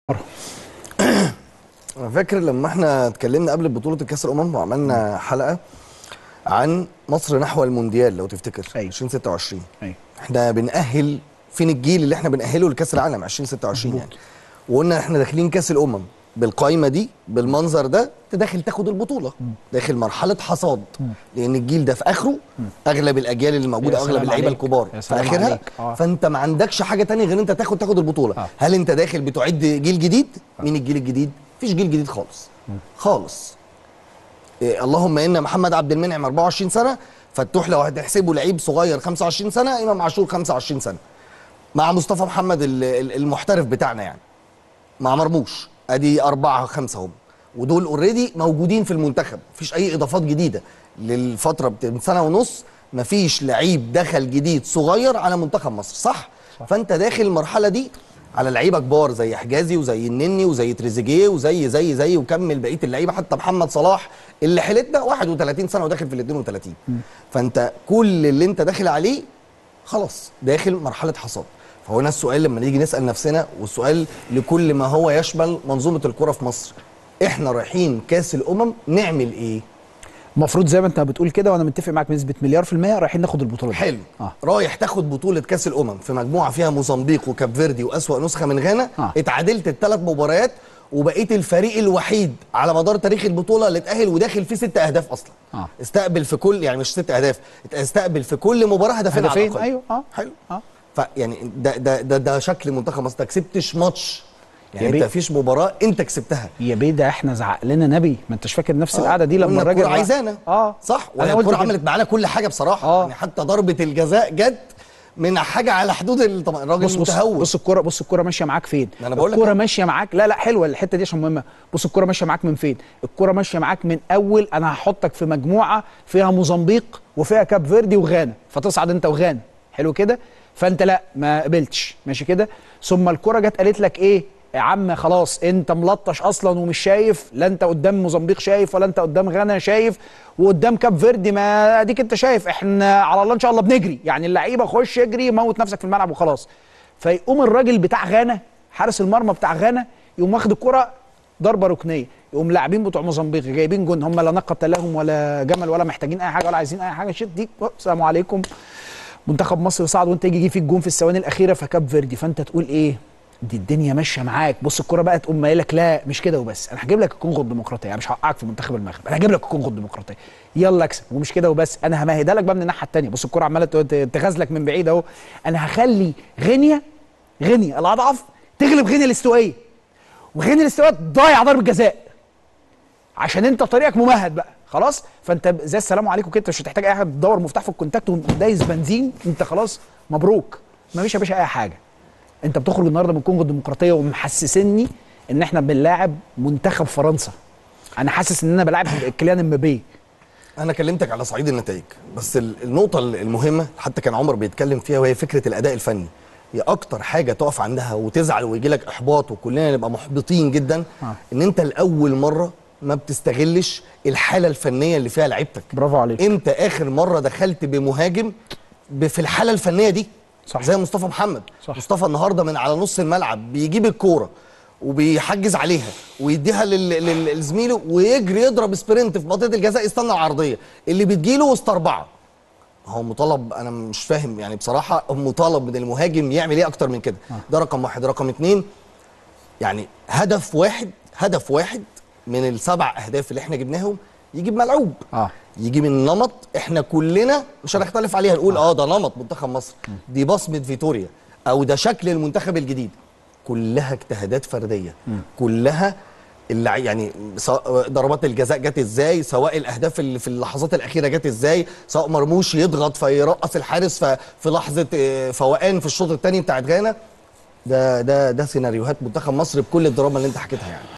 انا فاكر لما احنا اتكلمنا قبل بطوله الكاس الامم وعملنا حلقه عن مصر نحو المونديال لو تفتكر أيوة. 2026 ايوه احنا بنأهل فين الجيل اللي احنا بنأهله لكاس العالم 2026 يعني وقلنا احنا داخلين كاس الامم بالقايمه دي بالمنظر ده انت داخل تاخد البطوله داخل مرحله حصاد لان الجيل ده في اخره اغلب الاجيال اللي موجوده يا اغلب سلام اللعيبه عليك. الكبار يا في سلام اخرها عليك. آه. فانت ما عندكش حاجه تانية غير انت تاخد تاخد البطوله آه. هل انت داخل بتعد جيل جديد مين الجيل الجديد مفيش جيل جديد خالص خالص إيه اللهم ان محمد عبد المنعم 24 سنه فتوح لو هتحسبه لعيب صغير 25 سنه امام عاشور 25 سنه مع مصطفى محمد ال- ال- المحترف بتاعنا يعني مع مرموش ادي أربعة خمسة هم ودول اوريدي موجودين في المنتخب مفيش اي اضافات جديده للفتره بت- من سنه ونص مفيش لعيب دخل جديد صغير على منتخب مصر صح, صح. فانت داخل المرحله دي على لعيبه كبار زي حجازي وزي النني وزي تريزيجيه وزي زي زي وكمل بقيه اللعيبه حتى محمد صلاح اللي حيلتنا 31 سنه وداخل في ال 32 فانت كل اللي انت داخل عليه خلاص داخل مرحله حصاد فهنا السؤال لما نيجي نسال نفسنا والسؤال لكل ما هو يشمل منظومه الكره في مصر احنا رايحين كاس الامم نعمل ايه المفروض زي ما انت بتقول كده وانا متفق معاك بنسبه مليار في الميه رايحين ناخد البطوله دي حلو اه رايح تاخد بطوله كاس الامم في مجموعه فيها موزمبيق وكاب فيردي واسوا نسخه من غانا آه. اتعادلت الثلاث مباريات وبقيت الفريق الوحيد على مدار تاريخ البطوله اللي اتاهل وداخل فيه ست اهداف اصلا آه. استقبل في كل يعني مش ست اهداف استقبل في كل مباراه هدفين على هدفين الاقل ايوه اه حلو اه فيعني ده ده ده, ده شكل منتخب مصر ما كسبتش ماتش يعني يا انت بيه. مفيش مباراه انت كسبتها يا بيه ده احنا زعق لنا نبي ما انتش فاكر نفس آه، القعده دي لما قلنا الراجل الكورة راح- عايزانا اه صح انا قلت والكوره كده. عملت معانا كل حاجه بصراحه آه. يعني حتى ضربه الجزاء جت من حاجه على حدود ال- طبعا الراجل بص بص متهور بص الكوره بص الكوره ماشيه معاك فين ما أنا بقول لك الكوره أهو. ماشيه معاك لا لا حلوه الحته دي عشان مهمه بص الكوره ماشيه معاك من فين الكوره ماشيه معاك من اول انا هحطك في مجموعه فيها موزمبيق وفيها كاب فيردي وغانا فتصعد انت وغانا حلو كده فانت لا ما قبلتش ماشي كده ثم الكوره جت قالت لك ايه يا عم خلاص انت ملطش اصلا ومش شايف لا انت قدام موزمبيق شايف ولا انت قدام غانا شايف وقدام كاب فيردي ما اديك انت شايف احنا على الله ان شاء الله بنجري يعني اللعيبه خش اجري موت نفسك في الملعب وخلاص فيقوم الراجل بتاع غانا حارس المرمى بتاع غانا يقوم واخد الكره ضربه ركنيه يقوم لاعبين بتوع موزمبيق جايبين جون هم لا نقه لهم ولا جمل ولا محتاجين اي حاجه ولا عايزين اي حاجه شت دي السلام عليكم منتخب مصر صعد وانت يجي يجي فيك جون في الثواني الاخيره فكاب فيردي فانت تقول ايه دي الدنيا ماشيه معاك بص الكوره بقى تقوم قايل لك لا مش كده وبس انا هجيب لك الكونغو الديمقراطيه يعني مش هوقعك في منتخب المغرب انا هجيب لك الكونغو الديمقراطيه يلا اكسب ومش كده وبس انا همهدها لك بقى من الناحيه الثانيه بص الكوره عماله ت- ت- تغازلك من بعيد اهو انا هخلي غينيا غينيا الاضعف تغلب غينيا الاستوائيه وغينيا الاستوائيه تضيع ضربه جزاء عشان انت طريقك ممهد بقى خلاص فانت ب- زي السلام عليكم كده مش هتحتاج اي حاجه تدور مفتاح في الكونتاكت ودايس بنزين انت خلاص مبروك ما فيش يا باشا اي حاجه انت بتخرج النهارده من الكونغو الديمقراطيه ومحسسني ان احنا بنلاعب منتخب فرنسا انا حاسس ان انا بلاعب كيليان امبابي انا كلمتك على صعيد النتائج بس ال- النقطه ال- المهمه حتى كان عمر بيتكلم فيها وهي فكره الاداء الفني هي اكتر حاجه تقف عندها وتزعل ويجي لك احباط وكلنا نبقى محبطين جدا آه. ان انت لاول مره ما بتستغلش الحاله الفنيه اللي فيها لعيبتك برافو عليك امتى اخر مره دخلت بمهاجم ب- في الحاله الفنيه دي صح. زي مصطفى محمد صح. مصطفى النهارده من على نص الملعب بيجيب الكوره وبيحجز عليها ويديها لل- لل- لزميله ويجري يضرب سبرنت في منطقه الجزاء يستنى العرضيه اللي بتجيله وسط اربعه هو مطالب انا مش فاهم يعني بصراحه مطالب من المهاجم يعمل ايه اكتر من كده ده رقم واحد رقم اتنين يعني هدف واحد هدف واحد من السبع اهداف اللي احنا جبناهم يجيب ملعوب اه يجي من نمط احنا كلنا مش هنختلف عليها نقول اه ده نمط منتخب مصر دي بصمه فيتوريا او ده شكل المنتخب الجديد كلها اجتهادات فرديه كلها اللع... يعني سواء ضربات الجزاء جت ازاي سواء الاهداف اللي في اللحظات الاخيره جت ازاي سواء مرموش يضغط فيرقص الحارس ف... في لحظه آه، فوقان في الشوط الثاني بتاعت غانا ده ده ده سيناريوهات منتخب مصر بكل الدراما اللي انت حكيتها يعني